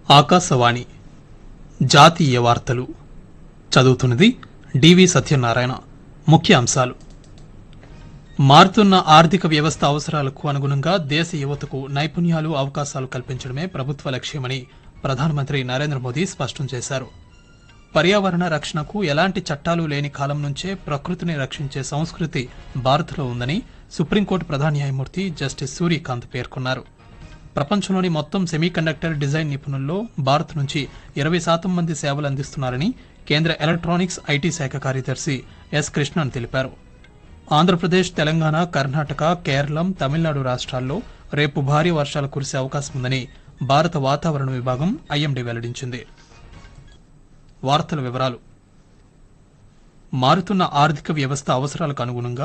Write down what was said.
ఆకాశవాణి జాతీయ వార్తలు చదువుతున్నది డివి సత్యనారాయణ ముఖ్య అంశాలు మారుతున్న ఆర్థిక వ్యవస్థ అవసరాలకు అనుగుణంగా దేశ యువతకు నైపుణ్యాలు అవకాశాలు కల్పించడమే ప్రభుత్వ లక్ష్యమని ప్రధానమంత్రి నరేంద్ర మోదీ స్పష్టం చేశారు పర్యావరణ రక్షణకు ఎలాంటి చట్టాలు లేని కాలం నుంచే ప్రకృతిని రక్షించే సంస్కృతి భారత్లో ఉందని సుప్రీంకోర్టు ప్రధాన న్యాయమూర్తి జస్టిస్ సూర్యకాంత్ పేర్కొన్నారు ప్రపంచంలోని మొత్తం సెమీకండక్టర్ డిజైన్ నిపుణుల్లో భారత్ నుంచి ఇరవై శాతం మంది సేవలు అందిస్తున్నారని కేంద్ర ఎలక్ట్రానిక్స్ ఐటీ శాఖ కార్యదర్శి ఎస్ కృష్ణన్ తెలిపారు ఆంధ్రప్రదేశ్ తెలంగాణ కర్ణాటక కేరళం తమిళనాడు రాష్ట్రాల్లో రేపు భారీ వర్షాలు కురిసే అవకాశం ఉందని భారత వాతావరణ విభాగం ఐఎండీ వెల్లడించింది వార్తల వివరాలు మారుతున్న ఆర్థిక వ్యవస్థ అవసరాలకు అనుగుణంగా